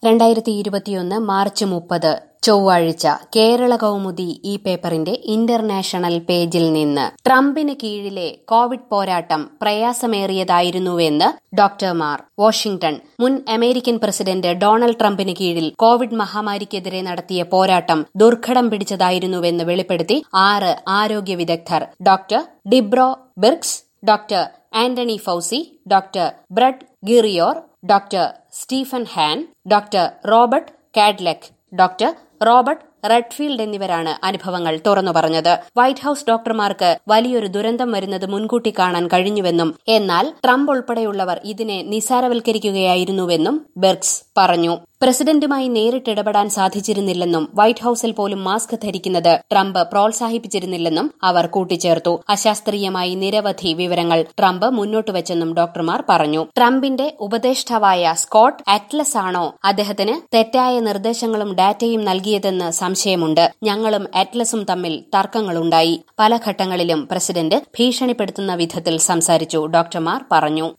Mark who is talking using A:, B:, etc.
A: രണ്ടായിരത്തി ഇരുപത്തിയൊന്ന് മാർച്ച് മുപ്പത് ചൊവ്വാഴ്ച കേരള കൗമുദി ഈ പേപ്പറിന്റെ ഇന്റർനാഷണൽ പേജിൽ നിന്ന് ട്രംപിന് കീഴിലെ കോവിഡ് പോരാട്ടം പ്രയാസമേറിയതായിരുന്നുവെന്ന് ഡോക്ടർമാർ വാഷിംഗ്ടൺ മുൻ അമേരിക്കൻ പ്രസിഡന്റ് ഡൊണാൾഡ് ട്രംപിന് കീഴിൽ കോവിഡ് മഹാമാരിക്കെതിരെ നടത്തിയ പോരാട്ടം ദുർഘടം പിടിച്ചതായിരുന്നുവെന്ന് വെളിപ്പെടുത്തി ആറ് ആരോഗ്യ വിദഗ്ധർ doctor Deborah Birx doctor Anthony Fauci doctor Brett Giroir doctor Stephen Hahn doctor Robert Kadlec doctor Robert Redfield എന്നിവരാണ് അനുഭവങ്ങൾ തുറന്നു പറഞ്ഞത് വൈറ്റ് ഹൌസ് ഡോക്ടർമാർക്ക് വലിയൊരു ദുരന്തം വരുന്നത് മുൻകൂട്ടി കാണാൻ കഴിഞ്ഞുവെന്നും എന്നാൽ ട്രംപ് ഉൾപ്പെടെയുള്ളവർ ഇതിനെ നിസാരവൽക്കരിക്കുകയായിരുന്നുവെന്നും ബെർഗ്സ് പറഞ്ഞു പ്രസിഡന്റുമായി നേരിട്ടിടപെടാൻ സാധിച്ചിരുന്നില്ലെന്നും വൈറ്റ് ഹൌസിൽ പോലും മാസ്ക് ധരിക്കുന്നത് ട്രംപ് പ്രോത്സാഹിപ്പിച്ചിരുന്നില്ലെന്നും അവർ കൂട്ടിച്ചേർത്തു അശാസ്ത്രീയമായി നിരവധി വിവരങ്ങൾ ട്രംപ് മുന്നോട്ടുവച്ചെന്നും ഡോക്ടർമാർ പറഞ്ഞു ട്രംപിന്റെ ഉപദേഷ്ടാവായ സ്കോട്ട് അറ്റ്ലസ് ആണോ അദ്ദേഹത്തിന് തെറ്റായ നിർദ്ദേശങ്ങളും ഡാറ്റയും നൽകിയതെന്ന് സംശയമുണ്ട് ഞങ്ങളും അറ്റ്ലസും തമ്മിൽ തർക്കങ്ങളുണ്ടായി പല ഘട്ടങ്ങളിലും പ്രസിഡന്റ് ഭീഷണിപ്പെടുത്തുന്ന വിധത്തിൽ സംസാരിച്ചു ഡോക്ടർമാർ പറഞ്ഞു